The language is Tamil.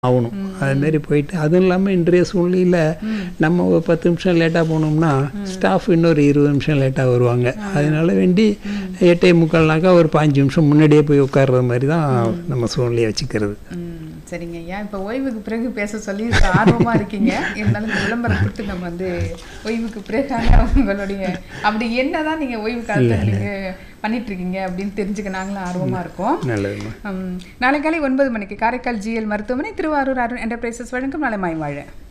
ஆகணும் அதுமாரி போயிட்டு அதுவும் இல்லாமல் இன்றைய சூழ்நிலையில் நம்ம ஒரு பத்து நிமிஷம் லேட்டாக போனோம்னா ஸ்டாஃப் இன்னொரு இருபது நிமிஷம் லேட்டாக வருவாங்க அதனால வேண்டி எட்டே முக்கால்னாக்கா ஒரு பாஞ்சு நிமிஷம் முன்னாடியே போய் உட்கார்றது மாதிரி தான் நம்ம சூழ்நிலையை வச்சுக்கிறது ம், சரிங்க ஐயா இப்போ ஓய்வுக்கு பிறகு பேச சொல்லி ஆர்வமா இருக்கீங்க இருந்தாலும் இந்த விளம்பரம் கொடுத்து நம்ம வந்து ஓய்வுக்கு பிறகான உங்களுடைய அப்படி என்னதான் நீங்க ஓய்வு காலத்துல நீங்க பண்ணிட்டு இருக்கீங்க அப்படின்னு தெரிஞ்சுக்க நாங்களும் ஆர்வமா இருக்கோம் நல்லதுமா ம், நாளை காலை ஒன்பது மணிக்கு காரைக்கால் ஜிஎல் மருத்துவமனை திருவாரூர் அருண் என்டர்பிரைசஸ் வழங்கும் நாளை வாழ